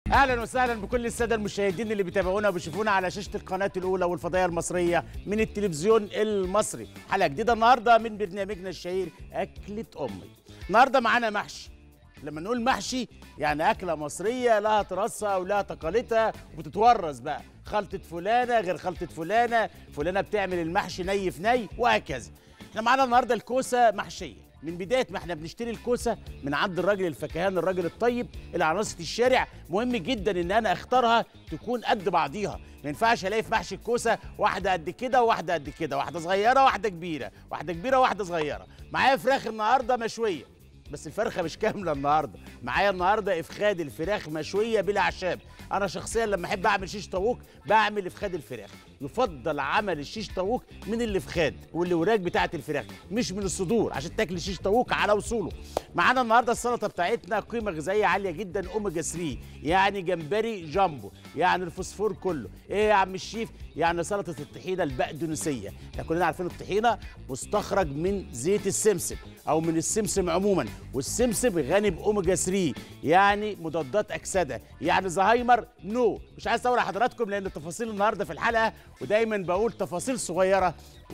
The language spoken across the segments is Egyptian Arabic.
اهلا وسهلا بكل الساده المشاهدين اللي بيتابعونا وبيشوفونا على شاشه القناه الاولى والفضائيه المصريه من التلفزيون المصري حلقه جديده النهارده من برنامجنا الشهير اكله امي النهارده معانا محشي لما نقول محشي يعني اكله مصريه لها تراثها ولها تقاليدها وبتتورث بقى خلطه فلانه غير خلطه فلانه فلانه بتعمل المحشي ني في ني وهكذا احنا معانا النهارده الكوسه محشيه من بدايه ما احنا بنشتري الكوسه من عند الراجل الفكهان الراجل الطيب اللي على ناصيه الشارع مهم جدا ان انا اختارها تكون قد بعضيها ما ينفعش الاقي في محشي الكوسه واحده قد كده وواحده قد كده واحده صغيره واحده كبيره واحده كبيره واحده صغيره معايا فراخ النهارده مشويه بس الفرخه مش كامله النهارده معايا النهارده افخاد الفراخ مشويه بالاعشاب انا شخصيا لما احب اعمل شيش طاووق بعمل افخاد الفراخ يفضل عمل الشيش طاووق من الافخاد والوراك بتاعه الفراخ مش من الصدور عشان تاكل شيش طاووق على وصوله معانا النهارده السلطه بتاعتنا قيمه غذائيه عاليه جدا اوميجا 3 يعني جمبري جامبو يعني الفوسفور كله ايه يا عم الشيف يعني سلطه الطحينه البقدونسيه احنا كلنا عارفين الطحينه مستخرج من زيت السمسم او من السمسم عموما والسمسم غني باوميجا 3 يعني مضادات اكسده يعني زهايمر نو مش عايز اطول حضراتكم لان التفاصيل النهارده في الحلقه ودايما بقول تفاصيل صغيره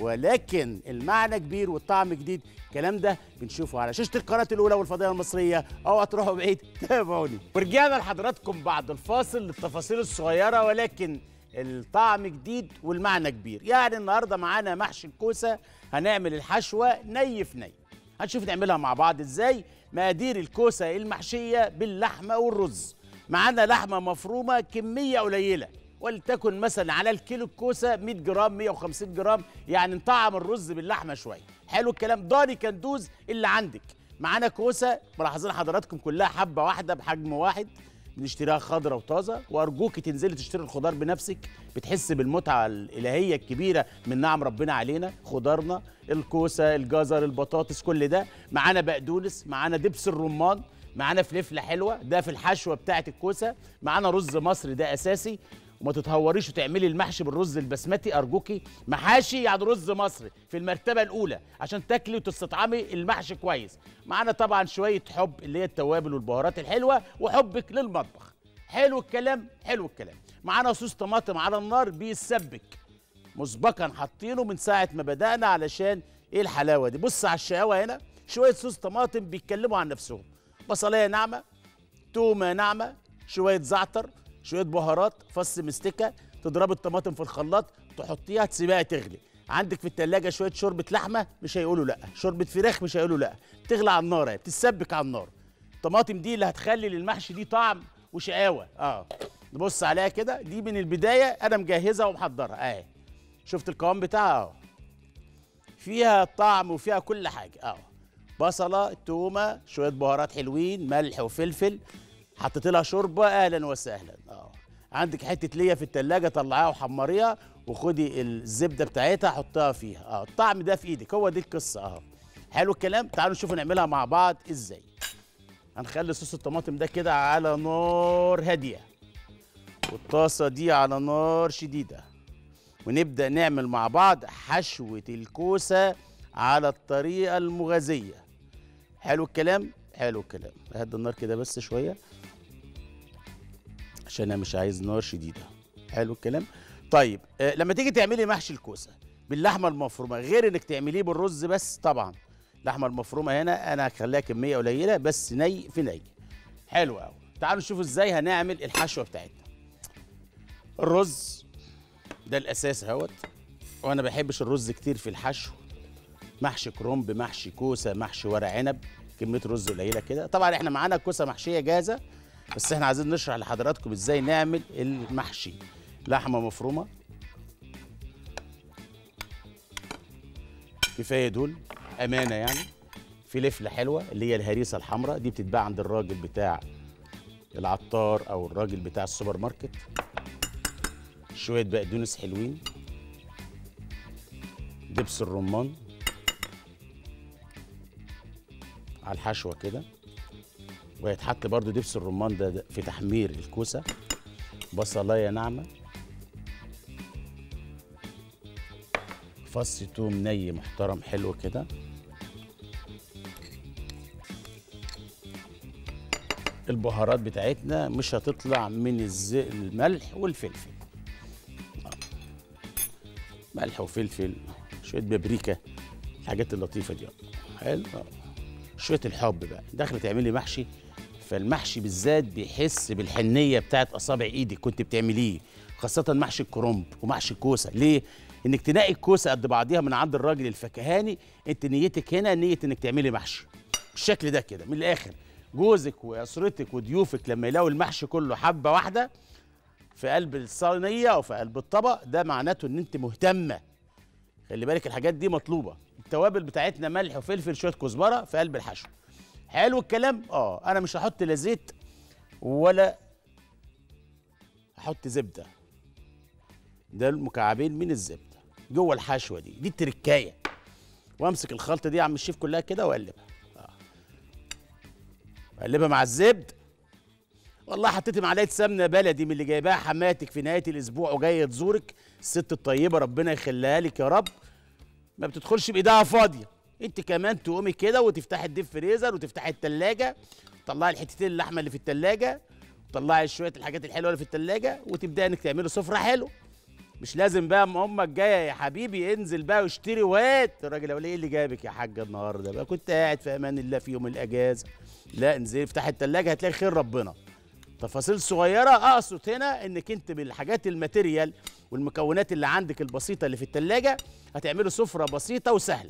ولكن المعنى كبير والطعم جديد الكلام ده بنشوفه على شاشه القناه الاولى والفضائيه المصريه او هتروحوا بعيد تابعوني ورجعنا لحضراتكم بعد الفاصل للتفاصيل الصغيره ولكن الطعم جديد والمعنى كبير يعني النهارده معانا محشي الكوسه هنعمل الحشوه ني في ني هنشوف نعملها مع بعض ازاي مقادير الكوسه المحشيه باللحمه والرز معانا لحمه مفرومه كميه قليله ولتكن مثلا على الكيلو الكوسه 100 جرام 150 جرام يعني نطعم الرز باللحمه شويه حلو الكلام ضاني كندوز اللي عندك معانا كوسه ملاحظين حضراتكم كلها حبه واحده بحجم واحد بنشتريها خضرة وطازة وأرجوك تنزلي تشتري الخضار بنفسك بتحس بالمتعة الإلهية الكبيرة من نعم ربنا علينا خضارنا الكوسة الجزر البطاطس كل ده معانا بقدونس معانا دبس الرمان معانا فلفلة حلوة ده في الحشوة بتاعة الكوسة معانا رز مصري ده أساسي وما تتهوريش وتعملي المحشي بالرز البسمتي ارجوكي محاشي يعني رز مصري في المرتبه الاولى عشان تاكلي وتستطعمي المحشي كويس معانا طبعا شويه حب اللي هي التوابل والبهارات الحلوه وحبك للمطبخ حلو الكلام حلو الكلام معانا صوص طماطم على النار بيسبك مسبقا حاطينه من ساعه ما بدانا علشان ايه الحلاوه دي بص على الشقاوه هنا شويه صوص طماطم بيتكلموا عن نفسهم بصلايه ناعمه تومه ناعمه شويه زعتر شويه بهارات فص مستكه تضرب الطماطم في الخلاط تحطيها تسيبها تغلي عندك في التلاجة شويه شوربه لحمه مش هيقولوا لا شوربه فراخ مش هيقولوا لا تغلى على النار اهي بتتسبك على النار الطماطم دي اللي هتخلي للمحشي دي طعم وشقاوه اه نبص عليها كده دي من البدايه انا مجهزها ومحضرها اهي شفت القوام بتاعها اهو فيها طعم وفيها كل حاجه اهو بصله تومه شويه بهارات حلوين ملح وفلفل حطيت لها شوربه اهلا وسهلا اه عندك حته ليا في التلاجة طلعيها وحمريها وخدي الزبده بتاعتها حطها فيها اه الطعم ده في ايدك هو دي القصه اه حلو الكلام تعالوا نشوف نعملها مع بعض ازاي هنخلي صوص الطماطم ده كده على نار هاديه والطاسه دي على نار شديده ونبدا نعمل مع بعض حشوه الكوسه على الطريقه المغازيه حلو الكلام حلو الكلام اهدي النار كده بس شويه عشان انا مش عايز نار شديده حلو الكلام طيب آه لما تيجي تعملي محشي الكوسه باللحمه المفرومه غير انك تعمليه بالرز بس طبعا اللحمه المفرومه هنا انا هخليها كميه قليله بس ني في ني حلو قوي تعالوا نشوف ازاي هنعمل الحشوه بتاعتنا الرز ده الاساس اهوت وانا بحبش الرز كتير في الحشو محشي كرنب محشي كوسه محشي ورق عنب كميه رز قليله كده طبعا احنا معانا كوسه محشيه جاهزه بس احنا عايزين نشرح لحضراتكم ازاي نعمل المحشي لحمه مفرومه كفايه دول امانه يعني فلفله حلوه اللي هي الهريسه الحمراء دي بتتباع عند الراجل بتاع العطار او الراجل بتاع السوبر ماركت شويه بقدونس حلوين دبس الرمان على الحشوه كده ويتحط برضو دبس الرمان ده في تحمير الكوسه بصلايه ناعمه فص توم ني محترم حلو كده البهارات بتاعتنا مش هتطلع من الز... الملح والفلفل آه. ملح وفلفل شويه بابريكا الحاجات اللطيفه دي حلو آه. شويه الحب بقى داخله تعملي محشي فالمحشي بالذات بيحس بالحنيه بتاعت اصابع ايدك كنت بتعمليه خاصه محشي الكرنب ومحشي الكوسه ليه انك تلاقي الكوسه قد بعضيها من عند الراجل الفكهاني انت نيتك هنا نيه انك تعملي محشي بالشكل ده كده من الاخر جوزك واسرتك وضيوفك لما يلاقوا المحشي كله حبه واحده في قلب الصينيه او في قلب الطبق ده معناته ان انت مهتمه خلي بالك الحاجات دي مطلوبه التوابل بتاعتنا ملح وفلفل شويه كزبره في قلب الحشو حلو الكلام اه انا مش هحط لا زيت ولا هحط زبده ده المكعبين من الزبده جوه الحشوه دي دي التركايه وامسك الخلطه دي يا عم الشيف كلها كده واقلبها آه. اقلبها مع الزبد والله حطيت معلقه سمنه بلدي من اللي جايباها حماتك في نهايه الاسبوع وجايه تزورك الست الطيبه ربنا يخليها لك يا رب ما بتدخلش بايدها فاضيه انت كمان تقومي كده وتفتحي الديب فريزر وتفتحي التلاجة تطلعي الحتتين اللحمه اللي في التلاجة وتطلعي شويه الحاجات الحلوه اللي في التلاجة وتبداي انك تعملي سفره حلو مش لازم بقى اما امك جايه يا حبيبي انزل بقى واشتري وهات الراجل يقول ايه اللي جابك يا حاجه النهارده بقى كنت قاعد في امان الله في يوم الاجازه لا انزلي افتحي التلاجة هتلاقي خير ربنا تفاصيل صغيره اقصد هنا انك انت بالحاجات الماتيريال والمكونات اللي عندك البسيطه اللي في التلاجة هتعملوا سفره بسيطه وسهله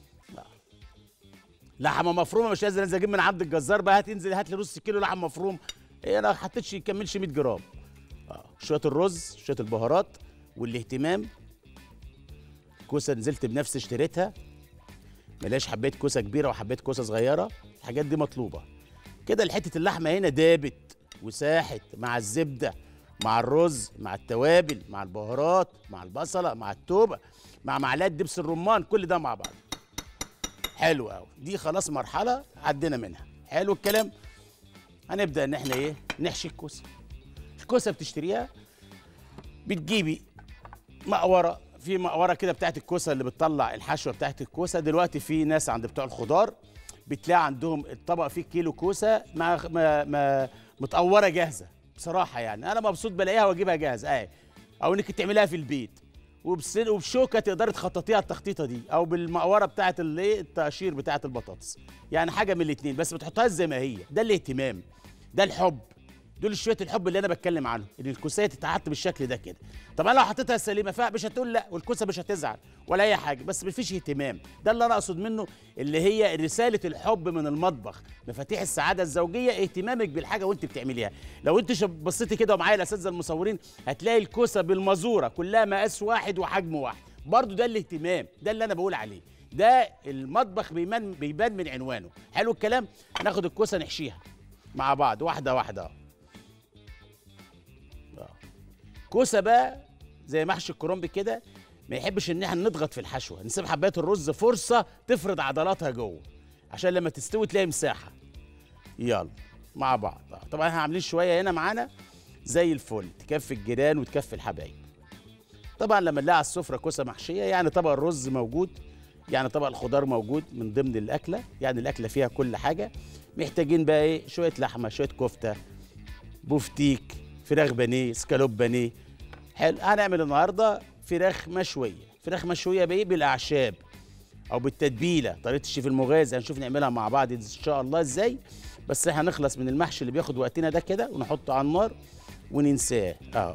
لحمه مفرومه مش لازم انزل اجيب من عند الجزار بقى هات انزل هات لي نص كيلو لحم مفروم ايه انا ما حطيتش يكملش 100 جرام آه. شويه الرز شويه البهارات والاهتمام كوسه نزلت بنفسي اشتريتها ملاش حبيت كوسه كبيره وحبيت كوسه صغيره الحاجات دي مطلوبه كده حته اللحمه هنا دابت وساحت مع الزبده مع الرز مع التوابل مع البهارات مع البصله مع التوبه مع معلقه دبس الرمان كل ده مع بعض حلو قوي دي خلاص مرحله عدينا منها حلو الكلام هنبدا ان احنا ايه نحشي الكوسه الكوسه بتشتريها بتجيبي مقوره في مقوره كده بتاعت الكوسه اللي بتطلع الحشوه بتاعت الكوسه دلوقتي في ناس عند بتوع الخضار بتلاقي عندهم الطبق فيه كيلو كوسه مع ما ما متقوره جاهزه بصراحه يعني انا مبسوط بلاقيها واجيبها جاهزه اهي او انك تعمليها في البيت وبسن وبشوكه تقدري تخططيها التخطيطه دي او بالمقوره بتاعه الايه التقشير بتاعه البطاطس يعني حاجه من الاثنين بس بتحطهاش زي ما هي ده الاهتمام ده الحب دول شويه الحب اللي انا بتكلم عنه ان الكوسيه تتحط بالشكل ده كده طب انا لو حطيتها سليمه فيها مش هتقول لا والكوسه مش هتزعل ولا اي حاجه بس مفيش اهتمام ده اللي انا اقصد منه اللي هي رساله الحب من المطبخ مفاتيح السعاده الزوجيه اهتمامك بالحاجه وانت بتعمليها لو انت شب- بصيتي كده ومعايا الاساتذه المصورين هتلاقي الكوسه بالمزوره كلها مقاس واحد وحجم واحد برضو ده الاهتمام ده اللي انا بقول عليه ده المطبخ بيبان بيبان من عنوانه حلو الكلام هناخد الكوسه نحشيها مع بعض واحده واحده أهو. كوسه بقى زي محشي الكرنب كده ما يحبش ان احنا نضغط في الحشوه نسيب حبايه الرز فرصه تفرد عضلاتها جوه عشان لما تستوي تلاقي مساحه يلا مع بعض طبعا احنا عاملين شويه هنا معانا زي الفل تكفي الجيران وتكفي الحبايب طبعا لما نلاقي على السفره كوسه محشيه يعني طبق الرز موجود يعني طبق الخضار موجود من ضمن الاكله يعني الاكله فيها كل حاجه محتاجين بقى ايه شويه لحمه شويه كفته بوفتيك فراخ بانيه سكالوب بانيه حلو هنعمل النهارده فراخ مشويه فراخ مشويه بايه بالاعشاب او بالتتبيله طريقه الشيف المغازي هنشوف نعملها مع بعض ان شاء الله ازاي بس هنخلص من المحشي اللي بياخد وقتنا ده كده ونحطه على النار وننساه اه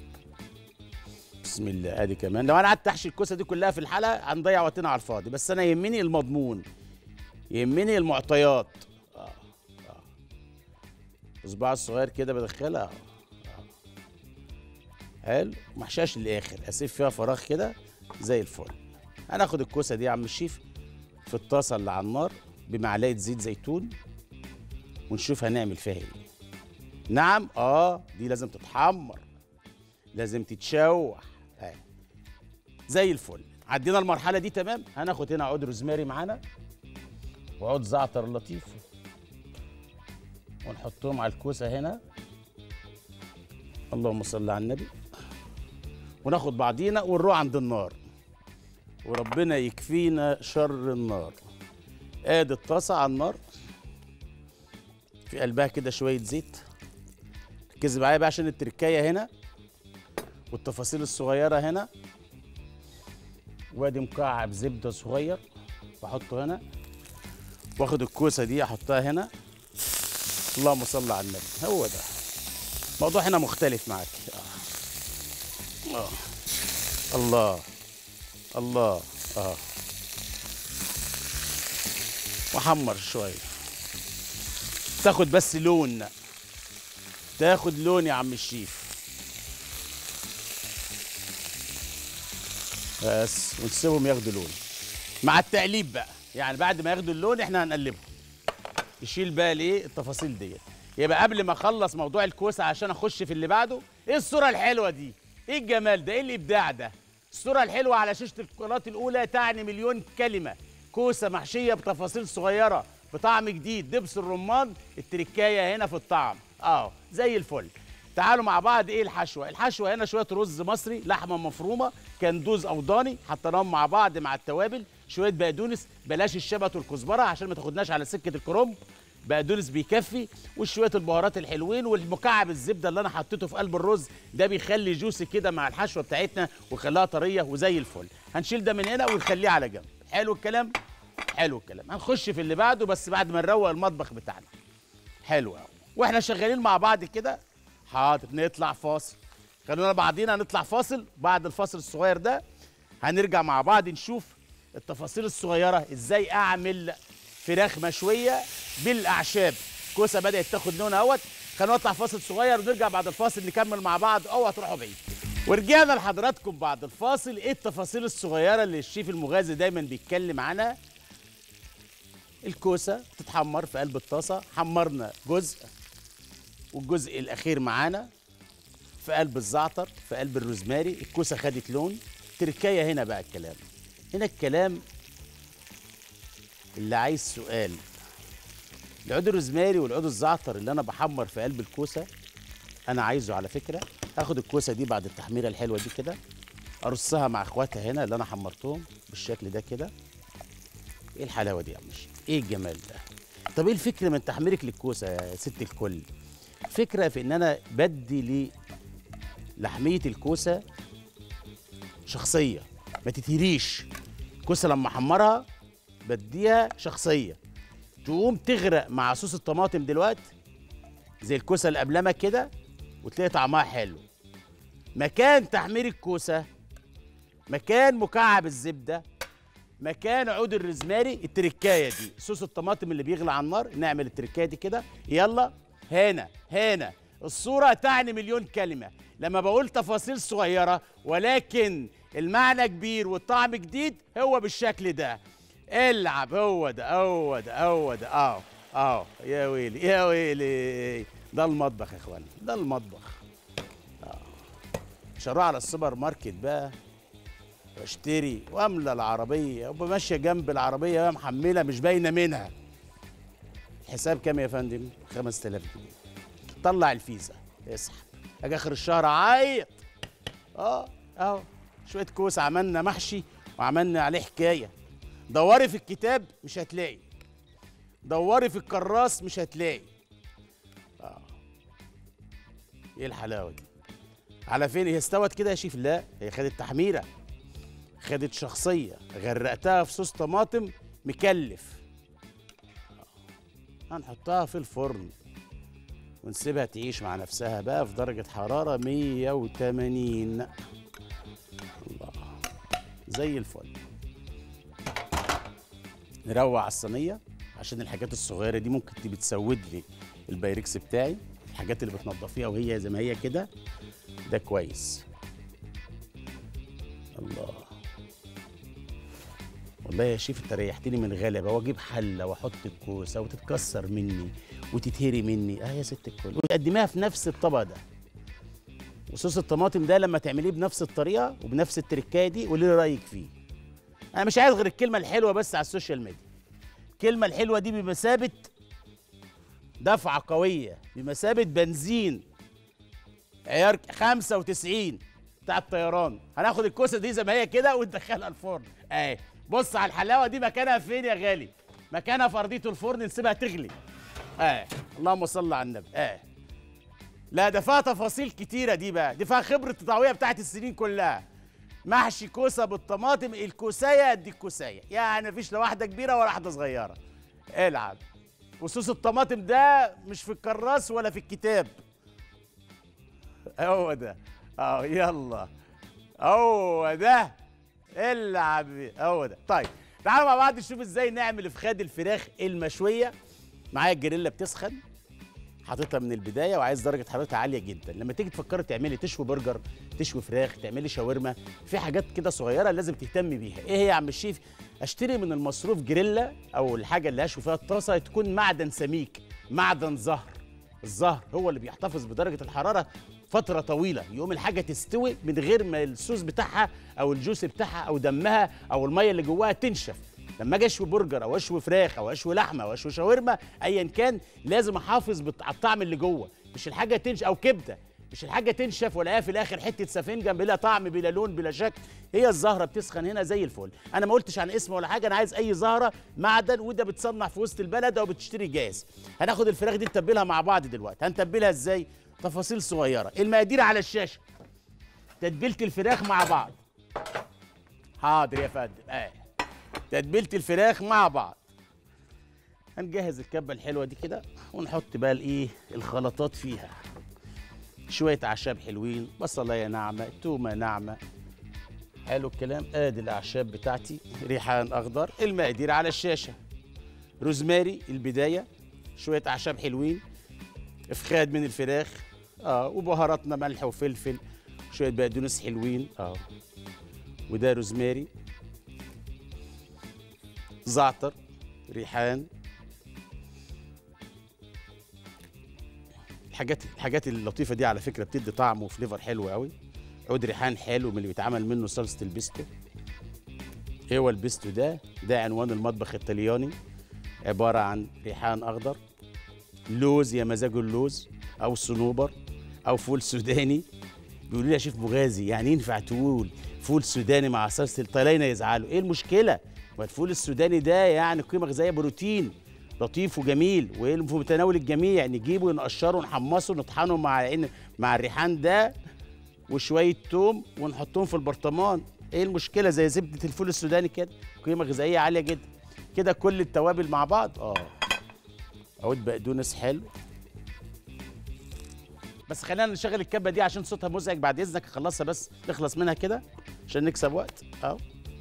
بسم الله ادي كمان لو انا قعدت احشي الكوسه دي كلها في الحلقه هنضيع وقتنا على الفاضي بس انا يهمني المضمون يهمني المعطيات اه اه صباع الصغير كده بدخلها آه. حلو محشاش للاخر اسيب فيها فراغ كده زي الفل هناخد الكوسه دي يا عم الشيف في الطاسه اللي على النار بمعلقه زيت زيتون ونشوف هنعمل فيها ايه نعم اه دي لازم تتحمر لازم تتشوح اهي زي الفل عدينا المرحله دي تمام هناخد هنا عود روزماري معانا وعود زعتر لطيف ونحطهم على الكوسه هنا اللهم صل على النبي وناخد بعضينا ونروح عند النار وربنا يكفينا شر النار ادي الطاسه على النار في قلبها كده شويه زيت ركزي معايا بقى عشان التركايه هنا والتفاصيل الصغيره هنا وادي مكعب زبده صغير بحطه هنا واخد الكوسه دي احطها هنا اللهم صل على النبي هو ده الموضوع هنا مختلف معاك آه. آه. الله الله اه واحمر شويه تاخد بس لون تاخد لون يا عم الشيف بس ونسيبهم ياخدوا لون مع التقليب بقى يعني بعد ما ياخدوا اللون احنا هنقلبهم يشيل بقى الايه التفاصيل ديت يبقى قبل ما اخلص موضوع الكوسه عشان اخش في اللي بعده ايه الصوره الحلوه دي ايه الجمال ده ايه الابداع ده الصوره الحلوه على شاشه القناه الاولى تعني مليون كلمه كوسه محشيه بتفاصيل صغيره بطعم جديد دبس الرمان التركايه هنا في الطعم اه زي الفل تعالوا مع بعض ايه الحشوه الحشوه هنا شويه رز مصري لحمه مفرومه كندوز او ضاني حطيناهم مع بعض مع التوابل شويه بقدونس بلاش الشبت والكزبره عشان ما تاخدناش على سكه الكرنب بقدونس بيكفي وشويه البهارات الحلوين والمكعب الزبده اللي انا حطيته في قلب الرز ده بيخلي جوسي كده مع الحشوه بتاعتنا ويخليها طريه وزي الفل هنشيل ده من هنا ونخليه على جنب حلو الكلام حلو الكلام هنخش في اللي بعده بس بعد ما نروق المطبخ بتاعنا حلو قوي واحنا شغالين مع بعض كده حاضر نطلع فاصل خلونا بعضينا نطلع فاصل بعد الفاصل الصغير ده هنرجع مع بعض نشوف التفاصيل الصغيره ازاي اعمل فراخ مشويه بالاعشاب كوسه بدات تاخد لون اهوت خلونا نطلع فاصل صغير ونرجع بعد الفاصل نكمل مع بعض اوعوا تروحوا بعيد ورجعنا لحضراتكم بعد الفاصل ايه التفاصيل الصغيره اللي الشيف المغازي دايما بيتكلم عنها الكوسه تتحمر في قلب الطاسه حمرنا جزء والجزء الاخير معانا في قلب الزعتر في قلب الروزماري الكوسه خدت لون تركايه هنا بقى الكلام هنا الكلام اللي عايز سؤال العود الروزماري والعود الزعتر اللي انا بحمر في قلب الكوسه انا عايزه على فكره اخد الكوسه دي بعد التحميره الحلوه دي كده ارصها مع اخواتها هنا اللي انا حمرتهم بالشكل ده كده ايه الحلاوه دي يا عم الشيخ؟ ايه الجمال ده طب ايه الفكره من تحميرك للكوسه يا ست الكل فكره في ان انا بدي لحميه الكوسه شخصيه ما تتهريش الكوسه لما احمرها بديها شخصيه تقوم تغرق مع صوص الطماطم دلوقتي زي الكوسه القبلمه كده وتلاقي طعمها حلو مكان تحمير الكوسه مكان مكعب الزبده مكان عود الرزماري التركايه دي صوص الطماطم اللي بيغلى على النار نعمل التركايه دي كده يلا هنا هنا الصوره تعني مليون كلمه لما بقول تفاصيل صغيره ولكن المعنى كبير والطعم جديد هو بالشكل ده العب هو ده هو ده هو ده اه اه يا ويلي يا ويلي ده المطبخ يا اخوانا ده المطبخ اه مش هروح على السوبر ماركت بقى واشتري واملى العربيه وابقى ماشيه جنب العربيه وهي محمله مش باينه منها الحساب كام يا فندم 5000 جنيه طلع الفيزا اسحب اجي اخر الشهر اعيط اه اهو شويه كوس عملنا محشي وعملنا عليه حكايه دوري في الكتاب مش هتلاقي دوري في الكراس مش هتلاقي اه ايه الحلاوه دي على فين هي استوت كده يا شيف لا هي خدت تحميره خدت شخصيه غرقتها في صوص طماطم مكلف آه. هنحطها في الفرن ونسيبها تعيش مع نفسها بقى في درجة حرارة 180 الله زي الفل نروق على الصينية عشان الحاجات الصغيرة دي ممكن تبقى تسود لي البايركس بتاعي الحاجات اللي بتنضفيها وهي زي ما هي كده ده كويس الله والله يا شيف انت ريحتني من غلبه واجيب حله واحط الكوسه وتتكسر مني وتتهري مني اه يا ست الكل وتقدميها في نفس الطبق ده وصوص الطماطم ده لما تعمليه بنفس الطريقه وبنفس التركايه دي قولي لي رايك فيه انا مش عايز غير الكلمه الحلوه بس على السوشيال ميديا الكلمه الحلوه دي بمثابه دفعه قويه بمثابه بنزين عيار 95 بتاع الطيران هناخد الكوسه دي زي ما هي كده وندخلها الفرن اهي بص على الحلاوه دي مكانها فين يا غالي مكانها في ارضيه الفرن نسيبها تغلي اه اللهم صل على النبي اه لا ده فيها تفاصيل كتيره دي بقى دي فيها خبره التطوعيه بتاعت السنين كلها محشي كوسه بالطماطم الكوسايه قد الكوسايه يعني مفيش لا واحده كبيره ولا واحده صغيره العب وصوص الطماطم ده مش في الكراس ولا في الكتاب هو ده اه يلا هو ده العب هو ده طيب تعالوا مع بعض نشوف ازاي نعمل فخاد الفراخ المشويه معايا الجريلا بتسخن حاططها من البدايه وعايز درجه حرارتها عاليه جدا لما تيجي تفكري تعملي تشوي برجر تشوي فراخ تعملي شاورما في حاجات كده صغيره لازم تهتمي بيها ايه هي يا عم الشيف اشتري من المصروف جريلا او الحاجه اللي هشوي فيها الطاسه تكون معدن سميك معدن زهر الزهر هو اللي بيحتفظ بدرجه الحراره فتره طويله يقوم الحاجه تستوي من غير ما الصوص بتاعها او الجوس بتاعها او دمها او الميه اللي جواها تنشف لما اجي اشوي برجر او اشوي فراخ او اشوي لحمه او اشوي شاورما ايا كان لازم احافظ بت- على الطعم اللي جوه مش الحاجه تنشف او كبده مش الحاجه تنشف ولاقيها في الاخر حته سفنجه بلا طعم بلا لون بلا شكل هي الزهره بتسخن هنا زي الفل انا ما قلتش عن اسم ولا حاجه انا عايز اي زهره معدن وده بتصنع في وسط البلد او بتشتري جاهز هناخد الفراخ دي نتبلها مع بعض دلوقتي هنتبلها ازاي تفاصيل صغيره المقادير على الشاشه تتبيله الفراخ مع بعض حاضر يا فندم اه تتبيله الفراخ مع بعض هنجهز الكبه الحلوه دي كده ونحط بقى الايه الخلطات فيها شويه اعشاب حلوين بصلايه ناعمه تومه ناعمه حلو الكلام ادي الاعشاب بتاعتي ريحان اخضر المقادير على الشاشه روزماري البدايه شويه اعشاب حلوين افخاد من الفراخ اه وبهاراتنا ملح وفلفل شويه بقدونس حلوين اه وده روزماري زعتر ريحان الحاجات الحاجات اللطيفه دي على فكره بتدي طعم وفليفر حلو قوي عود ريحان حلو من اللي بيتعمل منه صلصه البيستو ايه هو البيستو ده ده عنوان المطبخ الطلياني عباره عن ريحان اخضر لوز يا مزاج اللوز او صنوبر او فول سوداني بيقولوا لي يا شيف مغازي يعني ينفع تقول فول سوداني مع صلصه الطلاينه يزعلوا ايه المشكله ما الفول السوداني ده يعني قيمه غذائيه بروتين لطيف وجميل وفي متناول الجميع نجيبه ونقشره ونحمصه ونطحنه مع إن مع الريحان ده وشويه توم ونحطهم في البرطمان ايه المشكله زي زبده الفول السوداني كده قيمه غذائيه عاليه جدا كده كل التوابل مع بعض اه عود بقدونس حلو بس خلينا نشغل الكبه دي عشان صوتها مزعج بعد اذنك اخلصها بس نخلص منها كده عشان نكسب وقت اهو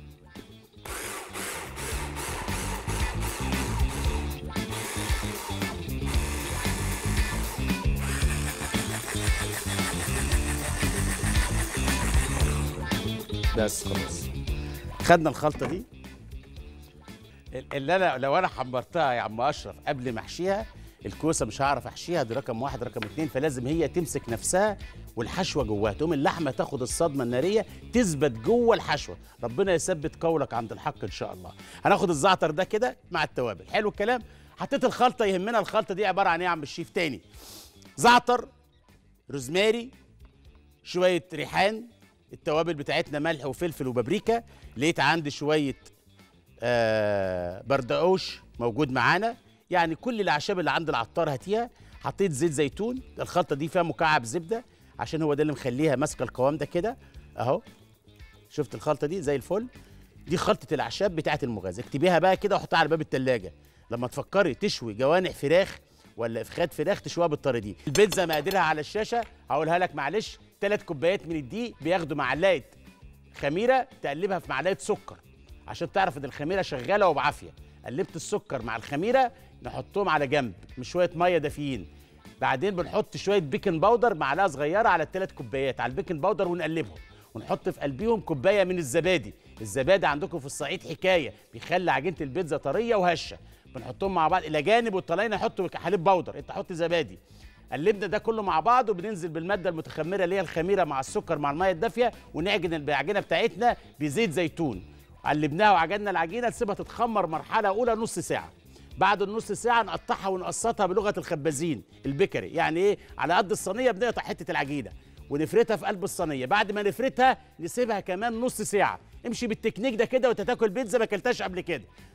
بس خلاص خدنا الخلطه دي اللي انا لو انا حمرتها يا عم اشرف قبل ما احشيها الكوسه مش هعرف احشيها دي رقم واحد رقم اتنين فلازم هي تمسك نفسها والحشوه جواها تقوم اللحمه تاخد الصدمه الناريه تثبت جوه الحشوه ربنا يثبت قولك عند الحق ان شاء الله هناخد الزعتر ده كده مع التوابل حلو الكلام حطيت الخلطه يهمنا الخلطه دي عباره عن ايه يا عم الشيف تاني زعتر روزماري شويه ريحان التوابل بتاعتنا ملح وفلفل وبابريكا لقيت عندي شويه آه بردقوش موجود معانا يعني كل الاعشاب اللي عند العطار هاتيها حطيت زيت زيتون الخلطه دي فيها مكعب زبده عشان هو ده اللي مخليها ماسكه القوام ده كده اهو شفت الخلطه دي زي الفل دي خلطه الاعشاب بتاعه المغاز اكتبيها بقى كده وحطها على باب التلاجة لما تفكري تشوي جوانح فراخ ولا افخاد فراخ تشويها بالطريقه دي البيتزا مقاديرها على الشاشه هقولها لك معلش ثلاث كوبايات من الدقيق بياخدوا معلقه خميره تقلبها في معلقه سكر عشان تعرف ان الخميره شغاله وبعافيه قلبت السكر مع الخميره نحطهم على جنب مش شويه ميه دافيين بعدين بنحط شويه بيكنج باودر معلقه صغيره على الثلاث كوبايات على البيكنج باودر ونقلبهم ونحط في قلبيهم كوبايه من الزبادي الزبادي عندكم في الصعيد حكايه بيخلي عجينه البيتزا طريه وهشه بنحطهم مع بعض الى جانب والطلاينه نحط حليب باودر انت حط زبادي قلبنا ده كله مع بعض وبننزل بالماده المتخمره اللي هي الخميره مع السكر مع الميه الدافيه ونعجن العجينه بتاعتنا بزيت زيتون قلبناها وعجننا العجينه نسيبها تتخمر مرحله اولى نص ساعه بعد النص ساعه نقطعها ونقسطها بلغه الخبازين البيكري يعني ايه على قد الصينيه بنقطع حته العجينه ونفردها في قلب الصينيه بعد ما نفردها نسيبها كمان نص ساعه امشي بالتكنيك ده كده وانت تاكل بيتزا ما اكلتهاش قبل كده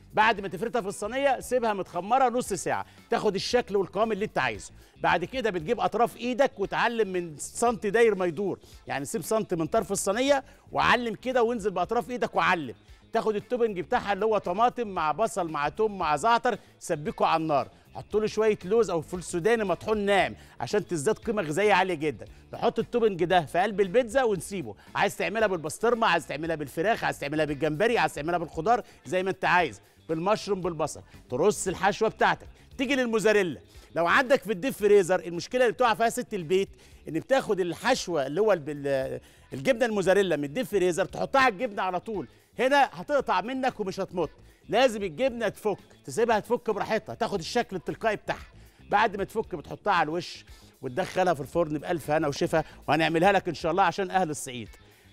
بعد ما تفردها في الصينيه سيبها متخمره نص ساعه تاخد الشكل والقوام اللي انت عايزه بعد كده بتجيب اطراف ايدك وتعلم من سنتي داير ما يدور يعني سيب سنتي من طرف الصينيه وعلم كده وانزل باطراف ايدك وعلم تاخد التوبنج بتاعها اللي هو طماطم مع بصل مع توم مع زعتر سبكه على النار حط له شويه لوز او فول سوداني مطحون ناعم عشان تزداد قيمه غذائيه عاليه جدا نحط التوبنج ده في قلب البيتزا ونسيبه عايز تعملها بالبسطرمه عايز تعملها بالفراخ عايز تعملها بالجمبري عايز تعملها بالخضار زي ما انت عايز بالمشروم بالبصل ترص الحشوه بتاعتك تيجي للموزاريلا لو عندك في الديب فريزر المشكله اللي بتقع فيها ست البيت ان بتاخد الحشوه اللي هو الب- الجبنه الموزاريلا من الديب فريزر تحطها على الجبنه على طول هنا هتقطع منك ومش هتمط لازم الجبنه تفك تسيبها تفك براحتها تاخد الشكل التلقائي بتاعها بعد ما تفك بتحطها على الوش وتدخلها في الفرن بألف هنا وشفا وهنعملها لك ان شاء الله عشان اهل الصعيد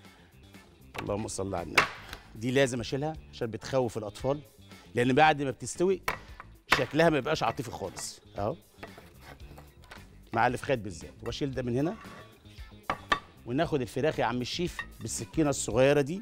اللهم صل على النبي دي لازم اشيلها عشان بتخوف الاطفال لان بعد ما بتستوي شكلها ما يبقاش عاطفي خالص اهو مع الفخاد بالذات واشيل ده من هنا وناخد الفراخ يا عم الشيف بالسكينه الصغيره دي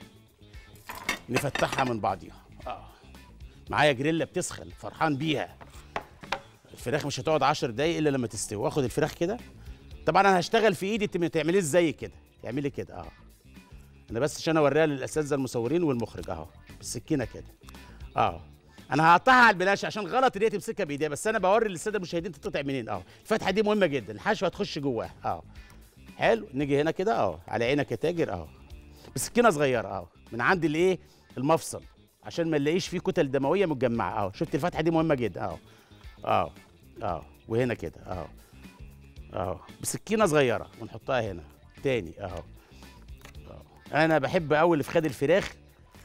نفتحها من بعضيها اه معايا جريلا بتسخن فرحان بيها الفراخ مش هتقعد 10 دقايق الا لما تستوي واخد الفراخ كده طبعا انا هشتغل في ايدي انت تعمليه ازاي كده اعملي كده اه انا بس عشان اوريها للاساتذه المصورين والمخرج اهو بالسكينه كده اه انا هقطعها على البلاش عشان غلط ان هي تمسكها بايديها بس انا بوري للساده المشاهدين تتقطع منين اه الفتحه دي مهمه جدا الحشوه هتخش جواها اه حلو نيجي هنا كده اه على عينك يا تاجر اه بسكينه صغيره اه من عند الايه المفصل عشان ما نلاقيش فيه كتل دمويه متجمعه اه شفت الفتحه دي مهمه جدا اه اه اه وهنا كده اه اه بسكينه صغيره ونحطها هنا تاني اهو آه. انا بحب قوي اللي في خد الفراخ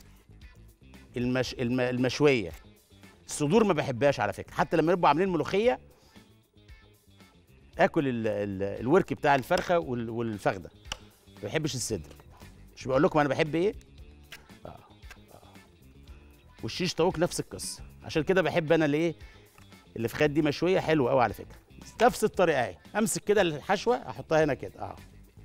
المش... الم... المشويه الصدور ما بحبهاش على فكره حتى لما يبقوا عاملين ملوخيه اكل ال... ال... الورك بتاع الفرخه وال... والفخده ما بحبش الصدر مش بقول لكم انا بحب ايه آه. آه. والشيش طاووق نفس القصه عشان كده بحب انا الايه اللي في خد دي مشويه حلوه قوي على فكره نفس الطريقه اهي امسك كده الحشوه احطها هنا كده اه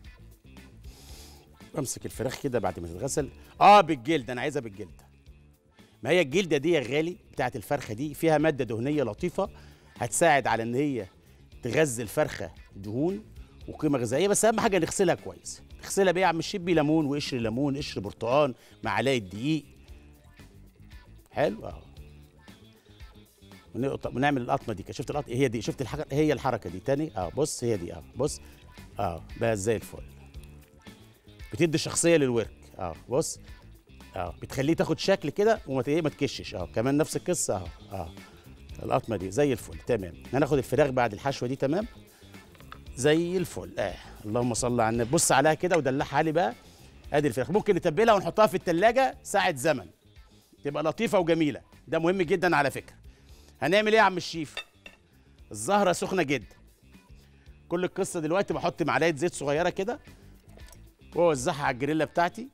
امسك الفراخ كده بعد ما تتغسل اه بالجلد انا عايزها بالجلد ما هي الجلده دي يا غالي بتاعت الفرخه دي فيها ماده دهنيه لطيفه هتساعد على ان هي تغذي الفرخه دهون وقيمه غذائيه بس اهم حاجه نغسلها كويس نغسلها بيه يا عم الشيب بليمون وقشر ليمون قشر برتقان معلقه دقيق حلو اهو ونقط- ونعمل القطمه دي كده. شفت القطمه هي دي شفت الحركه هي الحركه دي تاني اه بص هي دي اه بص اه بقى زي الفل بتدي شخصيه للورك اه بص اه بتخليه تاخد شكل كده وما ت- إيه، ما تكشش اه كمان نفس القصه اه اه القطمه دي زي الفل تمام هناخد الفراخ بعد الحشوه دي تمام زي الفل اه اللهم صل على النبي بص عليها كده ودلعها لي بقى ادي الفراخ ممكن نتبلها ونحطها في التلاجة ساعة زمن تبقى لطيفة وجميلة ده مهم جدا على فكرة هنعمل ايه يا عم الشيف الزهرة سخنة جدا كل القصة دلوقتي بحط معلقة زيت صغيرة كده واوزعها على الجريلا بتاعتي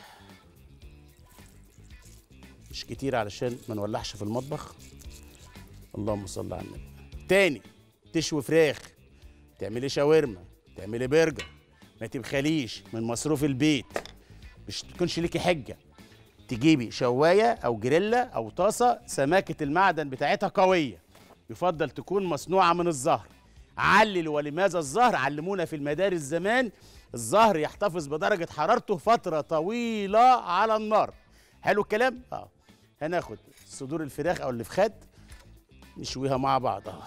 مش كتير علشان ما نولعش في المطبخ اللهم صل على النبي تاني تشوي فراخ تعملي شاورما تعملي برجر ما تبخليش من مصروف البيت مش تكونش ليكي حجه تجيبي شوايه او جريلا او طاسه سماكه المعدن بتاعتها قويه يفضل تكون مصنوعه من الزهر علل ولماذا الزهر علمونا في المدارس زمان الزهر يحتفظ بدرجه حرارته فتره طويله على النار حلو الكلام اه هناخد صدور الفراخ او الفخاد نشويها مع بعض اه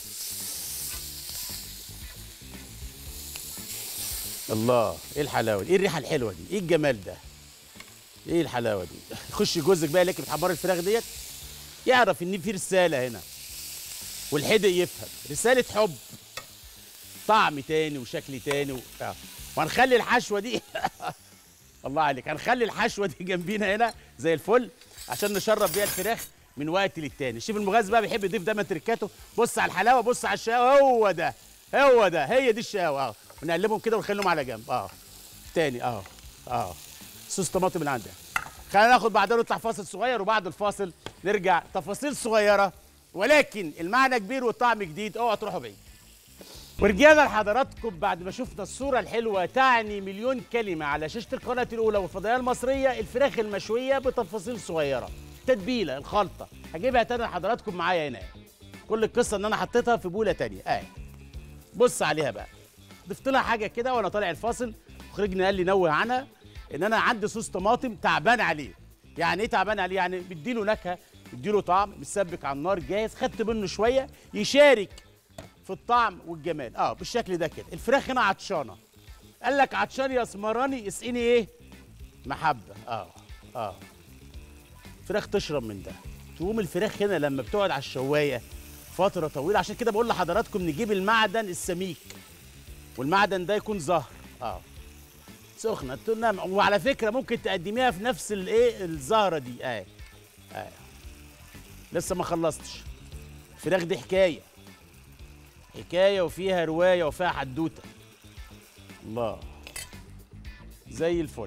الله ايه الحلاوه دي ايه الريحه الحلوه دي ايه الجمال ده ايه الحلاوه دي خش جوزك بقى لك بتحمر الفراخ ديت يعرف ان في رساله هنا والحدق يفهم رساله حب طعم تاني وشكل تاني و... آه. وهنخلي الحشوه دي الله عليك هنخلي الحشوه دي جنبينا هنا زي الفل عشان نشرب بيها الفراخ من وقت للتاني الشيف المغاز بقى بيحب يضيف دايما تركاته بص على الحلاوه بص على الشقاوه هو ده هو ده هي دي الشقاوه اه ونقلبهم كده ونخليهم على جنب اه تاني اه اه صوص طماطم من عندها خلينا ناخد بعدين نطلع فاصل صغير وبعد الفاصل نرجع تفاصيل صغيره ولكن المعنى كبير والطعم جديد اوعوا تروحوا بعيد ورجعنا لحضراتكم بعد ما شفنا الصورة الحلوة تعني مليون كلمة على شاشة القناة الأولى والفضائية المصرية الفراخ المشوية بتفاصيل صغيرة التتبيله الخلطه هجيبها تاني لحضراتكم معايا هنا كل القصه ان انا حطيتها في بوله تانية اهي بص عليها بقى ضفت لها حاجه كده وانا طالع الفاصل مخرجنا قال لي نوه عنها ان انا عندي صوص طماطم تعبان عليه يعني ايه تعبان عليه يعني بيديله نكهه بيديله طعم متسبك على النار جاهز خدت منه شويه يشارك في الطعم والجمال اه بالشكل ده كده الفراخ هنا عطشانه قال لك عطشان يا اسمراني اسقيني ايه محبه اه اه فراخ تشرب من ده تقوم الفراخ هنا لما بتقعد على الشوايه فتره طويله عشان كده بقول لحضراتكم نجيب المعدن السميك والمعدن ده يكون زهر اه سخنه تنام وعلى فكره ممكن تقدميها في نفس الايه الزهره دي اه اه لسه ما خلصتش الفراخ دي حكايه حكايه وفيها روايه وفيها حدوته الله زي الفل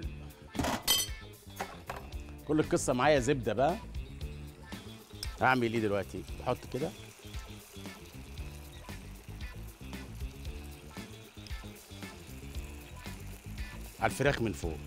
كل القصه معايا زبده بقى هعمل ايه دلوقتي بحط كده على الفراخ من فوق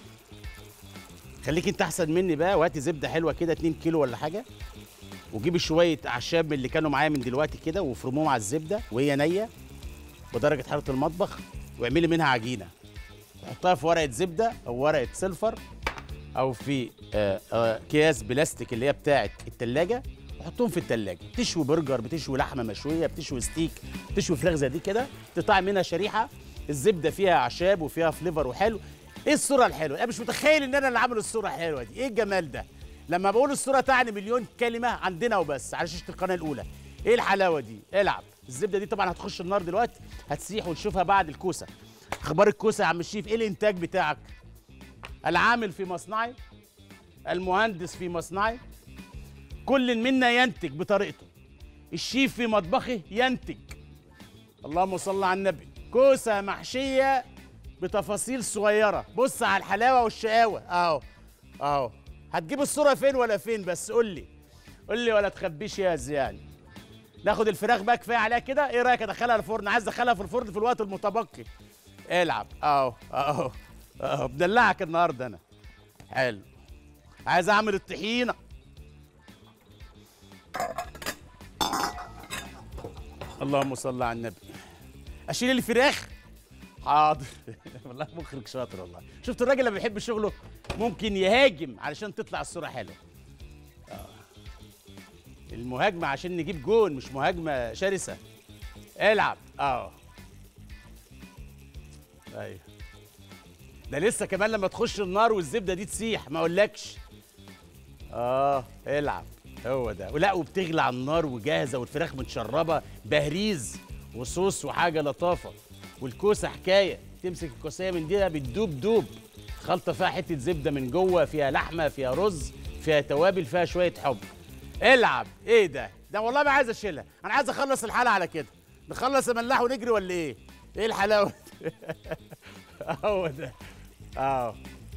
خليك انت احسن مني بقى وهاتي زبده حلوه كده 2 كيلو ولا حاجه وجيبي شويه اعشاب من اللي كانوا معايا من دلوقتي كده وافرموهم على الزبده وهي نيه بدرجه حراره المطبخ واعملي منها عجينه حطها في ورقه زبده او ورقه سلفر او في آه، آه، اكياس بلاستيك اللي هي بتاعه التلاجة وحطهم في التلاجة بتشوي برجر بتشوي لحمه مشويه بتشوي ستيك بتشوي فراخ زي دي كده تقطع منها شريحه الزبده فيها اعشاب وفيها فليفر وحلو ايه الصوره الحلوه انا مش متخيل ان انا اللي عامل الصوره الحلوه دي ايه الجمال ده لما بقول الصوره تعني مليون كلمه عندنا وبس على شاشه القناه الاولى ايه الحلاوه دي العب الزبده دي طبعا هتخش النار دلوقتي هتسيح ونشوفها بعد الكوسه اخبار الكوسه يا عم الشيف ايه الانتاج بتاعك العامل في مصنعي المهندس في مصنعي كل منا ينتج بطريقته الشيف في مطبخه ينتج اللهم صل على النبي كوسه محشيه بتفاصيل صغيره بص على الحلاوه والشقاوه اهو اهو هتجيب الصوره فين ولا فين بس قول لي قول لي ولا تخبيش يا زيان ناخد الفراخ بقى كفايه عليها كده ايه رايك ادخلها الفرن عايز ادخلها في الفرن في الوقت المتبقي العب اهو اهو اهو بدلعك النهارده انا حلو عايز اعمل الطحينه اللهم صل على النبي اشيل الفراخ حاضر والله مخرج شاطر والله شفت الراجل لما بيحب شغله ممكن يهاجم علشان تطلع الصوره حلوه آه. المهاجمه عشان نجيب جون مش مهاجمه شرسه العب اه ايوه ده لسه كمان لما تخش النار والزبده دي تسيح ما اقولكش اه العب هو ده ولا وبتغلى على النار وجاهزه والفراخ متشربه بهريز وصوص وحاجه لطافه والكوسه حكايه تمسك الكوسيه من دي بتدوب دوب خلطه فيها حته زبده من جوه فيها لحمه فيها رز فيها توابل فيها شويه حب العب ايه ده ده والله ما عايز اشيلها انا عايز اخلص الحلقه على كده نخلص ملاح ونجري ولا ايه ايه الحلاوه دي؟ هو ده اه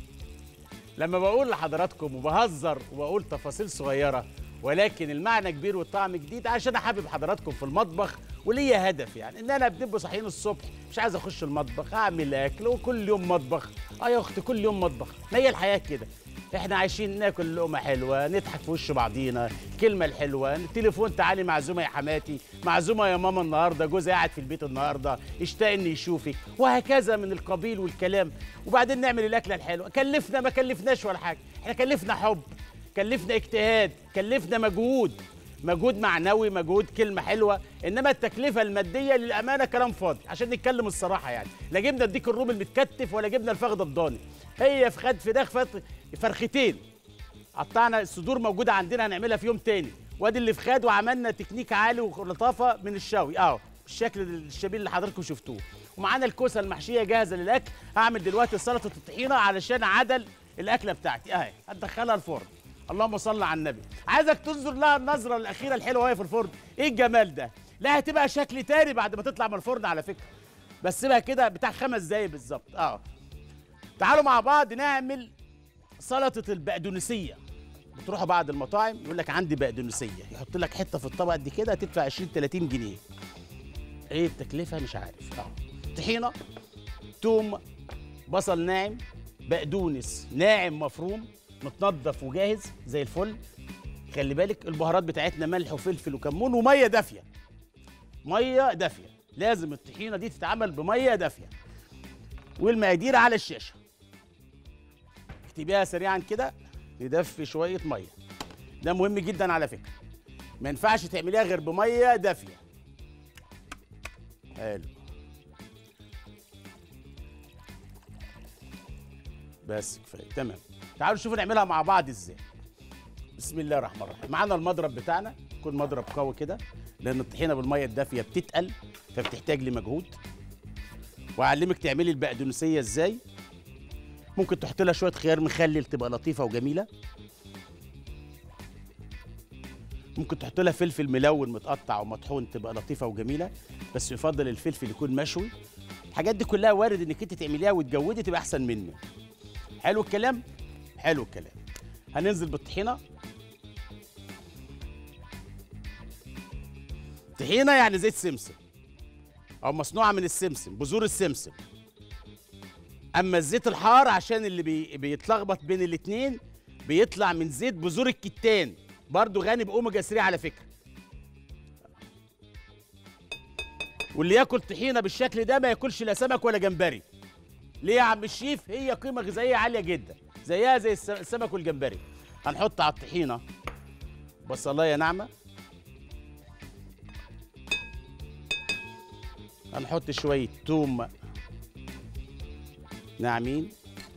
لما بقول لحضراتكم وبهزر وبقول تفاصيل صغيره ولكن المعنى كبير والطعم جديد عشان احبب حضراتكم في المطبخ وليا هدف يعني ان انا بنبقى صاحيين الصبح مش عايز اخش المطبخ اعمل اكل وكل يوم مطبخ اه يا اختي كل يوم مطبخ ما هي الحياه كده احنا عايشين ناكل لقمه حلوه نضحك في وش بعضينا الكلمه الحلوه التليفون تعالي معزومه يا حماتي معزومه يا ماما النهارده جوزي قاعد في البيت النهارده اشتاق اني يشوفك وهكذا من القبيل والكلام وبعدين نعمل الاكله الحلوه كلفنا ما كلفناش ولا حاجه احنا كلفنا حب كلفنا اجتهاد كلفنا مجهود مجهود معنوي مجهود كلمه حلوه انما التكلفه الماديه للامانه كلام فاضي عشان نتكلم الصراحه يعني لا جبنا الديك الرومي المتكتف ولا جبنا الفخده الضاني هي فخد فراخ فت- فرختين قطعنا الصدور موجوده عندنا هنعملها في يوم تاني وادي اللي فخاد وعملنا تكنيك عالي ولطافه من الشوي اه بالشكل الشبيه اللي حضراتكم شفتوه ومعانا الكوسه المحشيه جاهزه للاكل هعمل دلوقتي سلطه الطحينه علشان عدل الاكله بتاعتي اهي هتدخلها الفرن اللهم صل على النبي عايزك تنظر لها النظره الاخيره الحلوه وهي في الفرن ايه الجمال ده لا هتبقى شكل تاني بعد ما تطلع من الفرن على فكره بس سيبها كده بتاع خمس دقايق بالظبط اه تعالوا مع بعض نعمل سلطه البقدونسيه بتروحوا بعض المطاعم يقول لك عندي بقدونسيه يحط لك حته في الطبق قد كده هتدفع 20 30 جنيه ايه التكلفه مش عارف اه طحينه توم بصل ناعم بقدونس ناعم مفروم متنضف وجاهز زي الفل خلي بالك البهارات بتاعتنا ملح وفلفل وكمون وميه دافيه ميه دافيه لازم الطحينه دي تتعمل بميه دافيه والمقادير على الشاشه اكتبيها سريعا كده ندفي شويه ميه ده مهم جدا على فكره ما ينفعش تعمليها غير بميه دافيه حلو بس كفايه تمام تعالوا نشوف نعملها مع بعض ازاي بسم الله الرحمن الرحيم معانا المضرب بتاعنا يكون مضرب قوي كده لان الطحينه بالميه الدافيه بتتقل فبتحتاج لمجهود واعلمك تعملي البقدونسيه ازاي ممكن تحط لها شويه خيار مخلل تبقى لطيفه وجميله ممكن تحط لها فلفل ملون متقطع ومطحون تبقى لطيفه وجميله بس يفضل الفلفل يكون مشوي الحاجات دي كلها وارد انك انت تعمليها وتجودي تبقى احسن مني حلو الكلام حلو الكلام هننزل بالطحينه طحينه يعني زيت سمسم او مصنوعه من السمسم بذور السمسم اما الزيت الحار عشان اللي بي بيتلخبط بين الاتنين بيطلع من زيت بذور الكتان برضو غني باوميجا 3 على فكره واللي ياكل طحينه بالشكل ده ما ياكلش لا سمك ولا جمبري ليه يا عم الشيف هي قيمه غذائيه عاليه جدا زيها زي الس- السمك والجمبري هنحط على الطحينه بصلايه ناعمه هنحط شويه توم ناعمين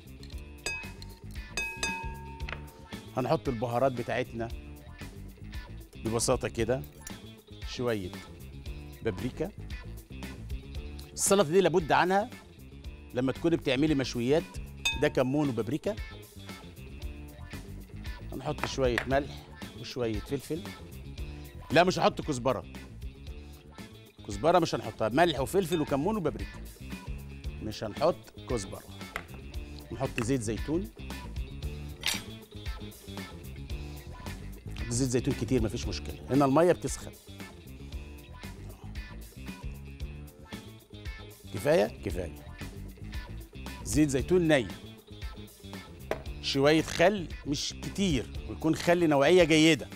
هنحط البهارات بتاعتنا ببساطه كده شويه بابريكا السلطه دي لابد عنها لما تكوني بتعملي مشويات ده كمون وبابريكا هنحط شويه ملح وشويه فلفل لا مش هحط كزبره كزبره مش هنحطها ملح وفلفل وكمون وبابريكا مش هنحط كزبره نحط زيت زيتون نحط زيت زيتون كتير مفيش مشكله هنا الميه بتسخن كفايه كفايه زيت زيتون ني شويه خل مش كتير ويكون خل نوعيه جيده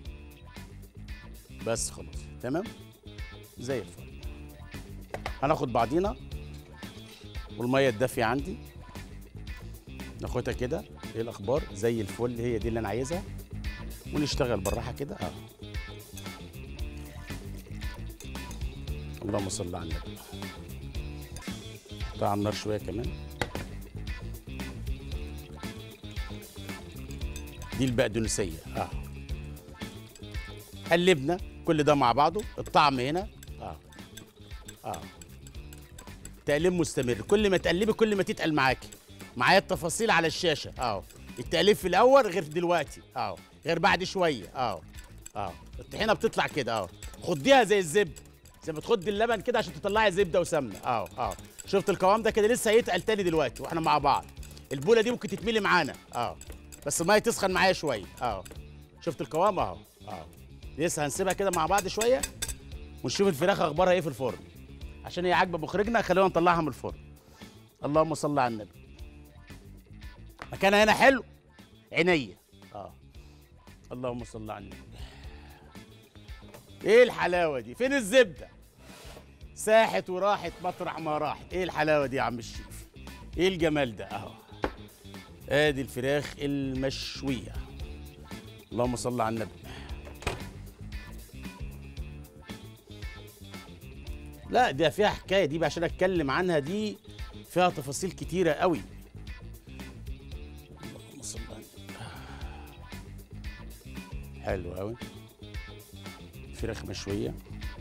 بس خلاص تمام زي الفل هناخد بعضينا والميه الدافيه عندي ناخدها كده ايه الاخبار زي الفل هي دي اللي انا عايزها ونشتغل بالراحه كده اه اللهم صل على النبي نحطها على النار شويه كمان دي البقدونسيه اه قلبنا كل ده مع بعضه الطعم هنا اه اه تقليب مستمر كل ما تقلبي كل ما تتقل معاكي معايا التفاصيل على الشاشه اه التقليب في الاول غير دلوقتي اه غير بعد شويه اه اه الطحينه بتطلع كده اه خديها زي الزبده زي ما تخدي اللبن كده عشان تطلعي زبده وسمنه اه اه شفت القوام ده كده لسه هيتقل تاني دلوقتي واحنا مع بعض البوله دي ممكن تتملي معانا اه بس الميه تسخن معايا شويه اه شفت القوام اهو اه لسه هنسيبها كده مع بعض شويه ونشوف الفراخ اخبارها ايه في الفرن عشان هي عاجبه مخرجنا خلينا نطلعها من الفرن اللهم صل على النبي مكانها هنا حلو عينيا اه اللهم صل على النبي ايه الحلاوه دي فين الزبده ساحت وراحت مطرح ما راحت ايه الحلاوه دي يا عم الشيف ايه الجمال ده اهو ادي الفراخ المشويه اللهم صل على النبي لا ده فيها حكايه دي بقى عشان اتكلم عنها دي فيها تفاصيل كتيره قوي اللهم صل على النبي حلو قوي فراخ مشويه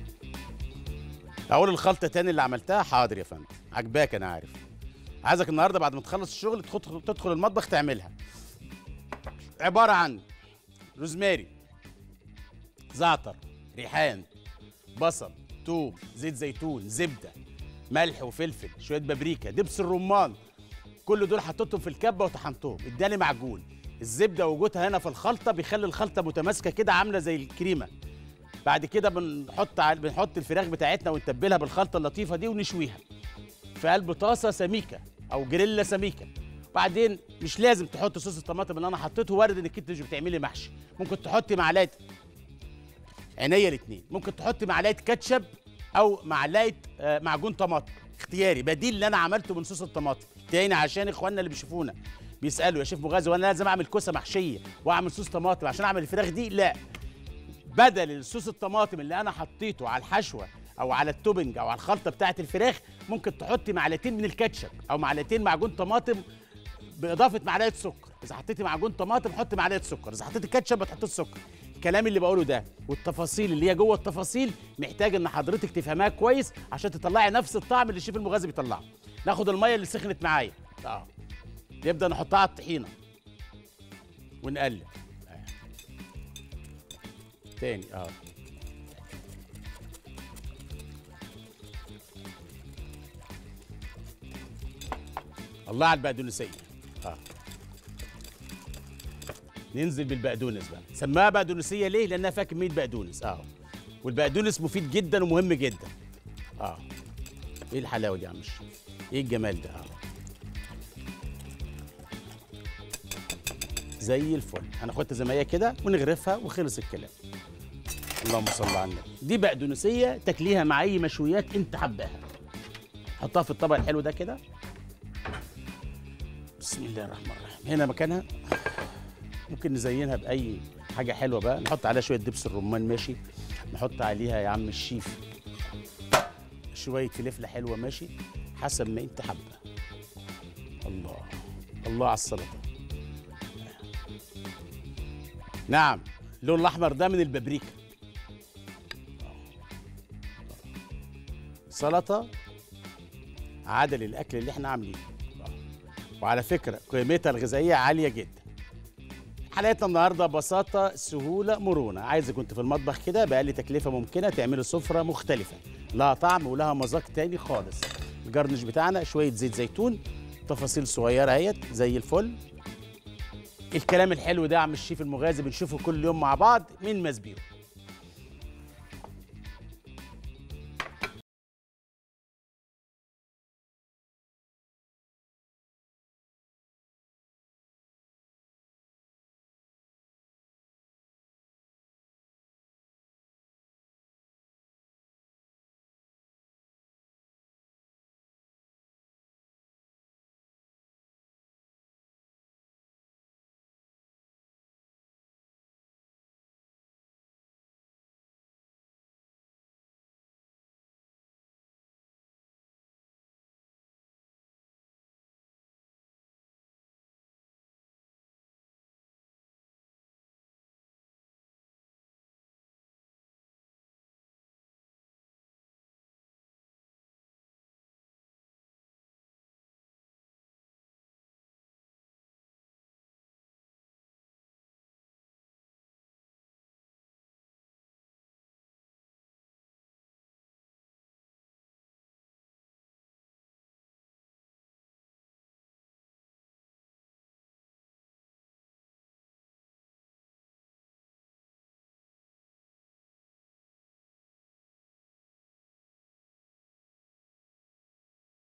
اقول الخلطه تاني اللي عملتها حاضر يا فندم عجباك انا عارف عايزك النهارده بعد ما تخلص الشغل تدخل تدخل المطبخ تعملها عباره عن روزماري زعتر ريحان بصل توم زيت زيتون زبده ملح وفلفل شويه بابريكا دبس الرمان كل دول حطيتهم في الكبه وطحنتهم اداني معجون الزبده وجودها هنا في الخلطه بيخلي الخلطه متماسكه كده عامله زي الكريمه بعد كده بنحط ع- بنحط الفراخ بتاعتنا ونتبلها بالخلطه اللطيفه دي ونشويها في قلب طاسه سميكه او جريلا سميكه وبعدين مش لازم تحط صوص الطماطم اللي انا حطيته وارد انك انت مش بتعملي محشي ممكن تحطي معلقه عينيا الاثنين ممكن تحطي معلقه كاتشب او معلقه آه، معجون طماطم اختياري بديل اللي انا عملته من صوص الطماطم تاني عشان اخواننا اللي بيشوفونا بيسالوا يا شيف مغازي وانا لازم اعمل كوسه محشيه واعمل صوص طماطم عشان اعمل الفراخ دي لا بدل الصوص الطماطم اللي انا حطيته على الحشوه او على التوبنج او على الخلطه بتاعه الفراخ ممكن تحطي معلقتين من الكاتشب او معلقتين معجون طماطم باضافه معلقه سكر اذا حطيتي معجون طماطم حطي معلقه سكر اذا حطيتي كاتشب هتحطي السكر الكلام اللي بقوله ده والتفاصيل اللي هي جوه التفاصيل محتاج ان حضرتك تفهمها كويس عشان تطلعي نفس الطعم اللي الشيف المغازي بيطلعه ناخد الميه اللي سخنت معايا اه نبدا نحطها على الطحينه ونقلب آه. تاني اه الله على البقدونسيه اه ننزل بالبقدونس بقى سماها بقدونسيه ليه لانها فيها كميه بقدونس اه والبقدونس مفيد جدا ومهم جدا اه ايه الحلاوه دي يا عم الشيف ايه الجمال ده اه زي الفل هناخدها زي ما هي كده ونغرفها وخلص الكلام اللهم صل على النبي دي بقدونسيه تاكليها مع اي مشويات انت حباها حطها في الطبق الحلو ده كده بسم الله الرحمن الرحيم هنا مكانها ممكن نزينها باي حاجه حلوه بقى نحط عليها شويه دبس الرمان ماشي نحط عليها يا عم الشيف شويه فلفله حلوه ماشي حسب ما انت حابه الله الله على السلطه نعم اللون الاحمر ده من البابريكا سلطه عدل الاكل اللي احنا عاملينه وعلى فكره قيمتها الغذائيه عاليه جدا حلقتنا النهارده بساطه سهوله مرونه عايزه كنت في المطبخ كده باقل تكلفه ممكنه تعملي سفره مختلفه لها طعم ولها مذاق تاني خالص الجرنش بتاعنا شويه زيت زيتون تفاصيل صغيره اهيت زي الفل الكلام الحلو ده يا عم الشيف المغازي بنشوفه كل يوم مع بعض من مسبيرو